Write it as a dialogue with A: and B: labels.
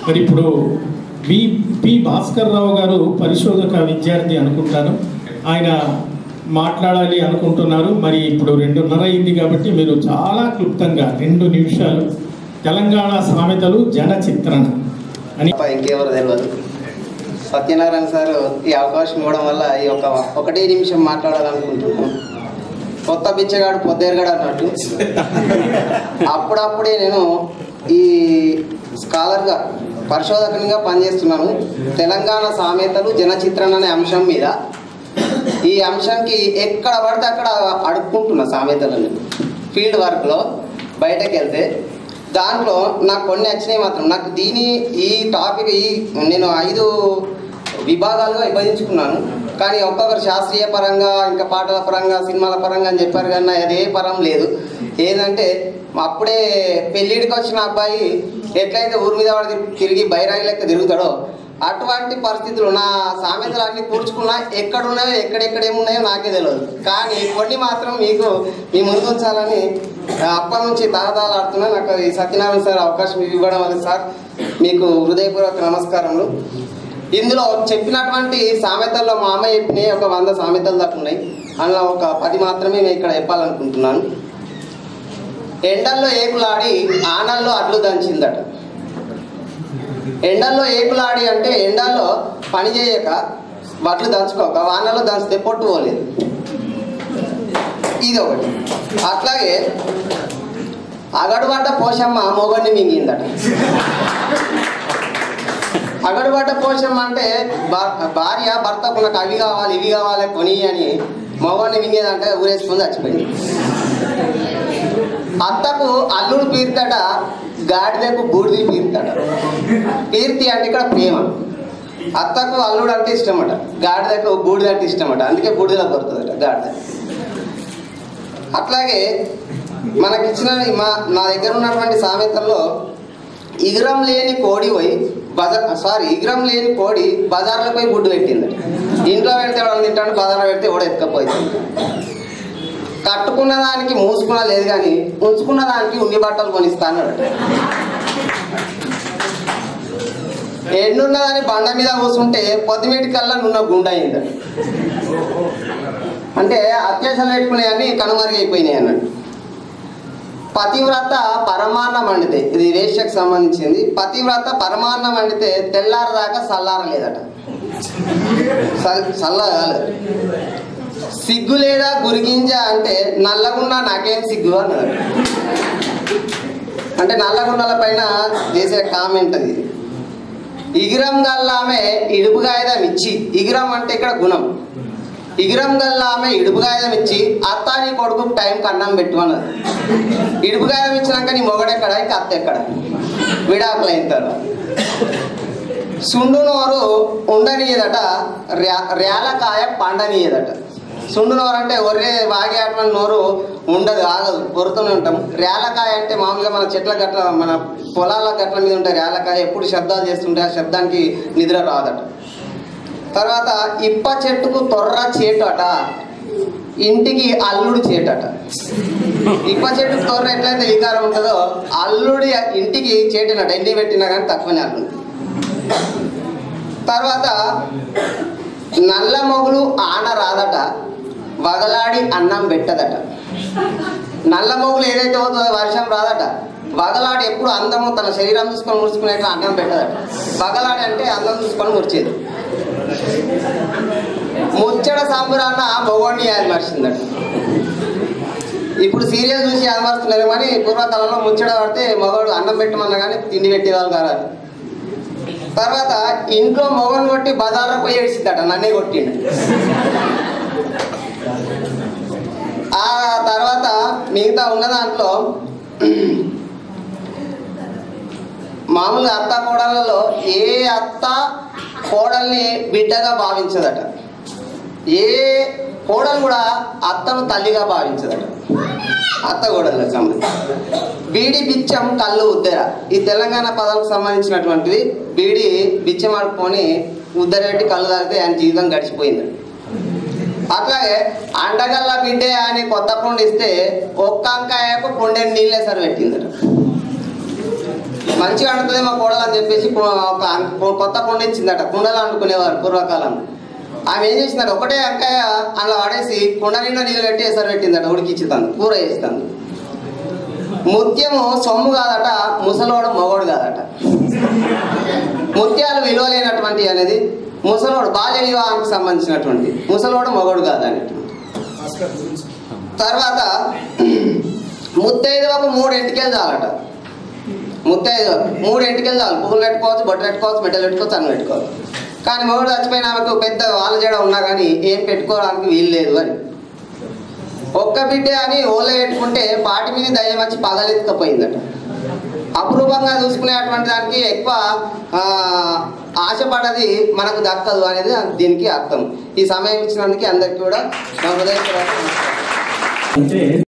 A: మరి ఇప్పుడు V P Bhaskar రావు గారు పరిశోధక విద్యార్థి అనుకుంటాను ఆయన మాట్లాడాలి అనుకుంటున్నారు మరి ఇప్పుడు రెండున్నర అయింది కాబట్టి మీరు చాలా క్లుప్తంగా రెండు నిమిషాలు తెలంగాణ సామెతలు జన చిత్రణ అని
B: తప్ప ఇంకెవరు తెలియదు సత్యనారాయణ సార్ ఈ అవకాశం ఇవ్వడం వల్ల ఈ యొక్క ఒకటే నిమిషం మాట్లాడాలనుకుంటున్నాను కొత్త బిచ్చగాడు పొద్దేరుగాడు అన్నట్టు అప్పుడప్పుడే నేను ఈ స్కాలర్గా పరిశోధకునిగా పనిచేస్తున్నాను తెలంగాణ సామెతలు జనచిత్రణ అనే అంశం మీద ఈ అంశంకి ఎక్కడ పడితే అక్కడ అడుక్కుంటున్నా సామెతలని ఫీల్డ్ వర్క్లో బయటకు వెళ్తే దాంట్లో నాకు కొన్ని వచ్చినాయి మాత్రం నాకు దీని ఈ టాపిక్ ఈ నేను ఐదు విభాగాలుగా విభజించుకున్నాను కానీ ఒక్కొక్కరు శాస్త్రీయ పరంగా ఇంకా పాటల పరంగా సినిమాల పరంగా అని చెప్పారు కానీ నాకు అదే పరం లేదు ఏంటంటే అప్పుడే పెళ్ళిడికి వచ్చిన అబ్బాయి ఎట్లయితే ఊరి మీద వాడు తిరిగి బైరాగి లెక్క తిరుగుతాడో అటువంటి పరిస్థితులు నా సామెతలు అన్ని కూర్చుకున్నా ఎక్కడున్నాయో ఎక్కడెక్కడ ఏమున్నాయో నాకే తెలియదు కానీ కొన్ని మాత్రం మీకు మీ ముందు ఉంచాలని ఆ, అప్పటి నుంచి తాళతాళాడుతున్నా నాకు ఈ సత్యనారాయణ సార్ అవకాశం ఇవ్వడం వల్ల సార్ మీకు హృదయపూర్వక నమస్కారములు ఇందులో చెప్పినటువంటి సామెతల్లో మా అమ్మ చెప్పినాయి ఒక వంద సామెతలు దాకా ఉన్నాయి అందులో ఒక పది మాత్రమే నేను ఇక్కడ చెప్పాలనుకుంటున్నాను ఎండల్లో ఏకులాడి ఆనల్లో అడ్లు దంచిందట ఎండల్లో ఏకులాడి అంటే ఎండల్లో పని చేయక వడ్లు దంచుకోక వానల్లో దంచితే పొట్టు పోలేదు ఇది ఒకటి అట్లాగే అగడుబడ్డ పోషమ్మ మొగడిని మింగిందట అగడుబడ్డ పోషమ్మ అంటే భా- భార్య భర్తకు నాకు అవి కావాలి ఇవి కావాలి కొని అని మొగడిని మింగేదంటే ఊరేసుకుని చచ్చిపోయింది అత్తకు అల్లుడు పీర్తట గాడిదకు బూడిది పీర్తట పీర్తి అంటే ఇక్కడ ప్రేమ అత్తకు అల్లుడు అంటే ఇష్టమట గాడిదకు బూడిద అంటే ఇష్టమట అందుకే బూడిదలో దొరుకుతుందట గాడిద అట్లాగే మనకిచ్చిన ఈ మా నా దగ్గర ఉన్నటువంటి సామెతల్లో ఇగురం లేని కోడి పోయి బజార్ సారీ ఇగురం లేని కోడి బజార్లో పోయి గుడ్డు పెట్టిందట ఇంట్లో పెడితే ఎవడు తింటాడు బజార్లో పెడితే ఎవడు ఎత్తుకపోయింది కట్టుకున్న దానికి మూసుకున్న లేదు కానీ ఉంచుకున్న దానికి ఉన్ని బట్టలు కొనిస్తాను ఎండున్న దాని బండ మీద కూర్చుంటే పొద్దుమేటి కల్లా నున్న గుండె అయింది అంటే అత్యాశలు పెట్టుకునేవన్నీ కనుమరుగైపోయినాయి అన్నట్టు పతివ్రత పరమాన్నం వండితే ఇది వేష్యకు సంబంధించింది పతివ్రత పరమాన్నం వండితే తెల్లారదాకా చల్లారలేదట చల్- చల్ల కాలేదు సిగ్గు లేదా గురిగింజ అంటే నల్లగున్న నాకేం సిగ్గు అన్నారు అంటే నల్లగున్నల పైన చేసే కామెంట్ అది ఇగిరం గల్లామె ఇడుపుగాయదం ఇచ్చి ఇగిరం అంటే ఇక్కడ గుణం ఇగిరం గల్లామె ఇడుపుగాయదం ఇచ్చి అత్త నీ కొడుకు టైం కన్నం పెట్టు అన్నది ఇడుపుగాయదం ఇచ్చినాక నీ మొగడెక్కడ ఇంకా అత్త ఎక్కడ విడాకులు అయిన తర్వాత సుండు నోరు ఉండనీయదట ర్యా- ర్యాలకాయ పండనీయదట సుండు నోరు అంటే ఒర్రే వాగే అటువంటి నోరు ఉండదు ఆగదు కొరుతూనే ఉంటాం ర్యాలకాయ అంటే మామూలుగా మన చెట్ల గట్ల మన పొలాల గట్ల మీద ఉంటే ర్యాలకాయ ఎప్పుడు శబ్దాలు చేస్తుంటే ఆ శబ్దానికి నిద్ర రాదట తర్వాత ఇప్ప చెట్టుకు తొర్ర చేటు అట ఇంటికి అల్లుడు చేటట ఇప్ప చెట్టుకు తొర్ర ఎట్లయితే వికారం ఉంటుందో అల్లుడి ఇంటికి చేటినట ఎన్ని పెట్టినా కానీ తక్కువనే అల్లుడు తర్వాత నల్ల మొగులు ఆన రాదట వగలాడి అన్నం పెట్టదట నల్ల మొగులు ఏదైతే అవుతుందో వర్షం రాదట వగలాడి ఎప్పుడు అందము తన శరీరం చూసుకొని ముడుచుకునేట్టు అన్నం పెట్టదట వగలాడి అంటే అందం చూసుకొని మురిచేది ముచ్చట సంబరాన్న మొగోడిని యాది మర్చిందట ఇప్పుడు సీరియల్ చూసి యాది మరుస్తున్నారు కానీ పూర్వకాలంలో ముచ్చట పడితే మగవాడు అన్నం పెట్టమన్నా కానీ తిండి పెట్టేవాళ్ళు కాదు తర్వాత ఇంట్లో మొగను కొట్టి బజార్లో పోయి ఏడిసిద్దట నన్నే కొట్టిండు ఆ తర్వాత మిగతా ఉన్న దాంట్లో మామూలుగా అత్త కోడళ్ళలో ఏ అత్త కోడల్ని బిడ్డగా భావించదట ఏ కోడలు కూడా అత్తను తల్లిగా భావించదట అత్త కోడళ్ళకి సంబంధించి బీడి బిచ్చం కళ్ళు ఉద్దెర ఈ తెలంగాణ పదాలకు సంబంధించినటువంటిది బీడి బిచ్చం ఆడుకొని ఉద్దరెట్టి కళ్ళు తాగితే ఆయన జీవితం గడిచిపోయింది అట్లాగే అండగల్ల బిడ్డే అని కొత్త కొండ ఇస్తే ఒక్క అంకాయకు కొండెని నీళ్ళే సరి పెట్టిందట మంచిగా అంటుంది మా కోడలు అని చెప్పేసి కు- ఒక కు- కొత్త కుండ ఇచ్చిందట కుండలు అనుకునేవారు పూర్వకాలం ఆమె ఏం చేసిందట ఒకటే అంకాయ అలా వాడేసి కుండ నిండా నీళ్ళు పెట్టి ఎసరు పెట్టిందట ఉడికిచ్చితాను కూర వేస్తాను ముత్యము సొమ్ము కాదట ముసలోడు మొగోడు కాదట ముత్యాలు విలువలేనటువంటి అనేది ముసలోడు బాల్య వివాహానికి సంబంధించినటువంటి ముసలోడు మొగోడు కాదనేటువంటి తర్వాత ముత్తైదువకు మూడు ఎంటికలు చాలట ముత్తైదు మూడు ఎంటికలు చాలు పువ్వులు పెట్టుకోవచ్చు బొట్టు పెట్టుకోవచ్చు మెట్టలు పెట్టుకోవచ్చు అన్నం పెట్టుకోవచ్చు కానీ మొగుడు చచ్చిపోయిన ఆమెకు పెద్ద వాళ్ళ జడ ఉన్నా కానీ ఏం పెట్టుకోవడానికి వీలు లేదు అని ఒక్క బిడ్డ అని ఓళ్ళ పెట్టుకుంటే పాటి మీద దయ్యం వచ్చి పగలెత్తుకపోయిందట అపురూపంగా చూసుకునేటువంటి దానికి ఎక్కువ ఆ, ఆశపడది మనకు దక్కదు అనేది దీనికి అర్థం ఈ సమయం ఇచ్చినందుకు అందరికీ కూడా నా హృదయపూర్వక నమస్కారం.
A: అంటే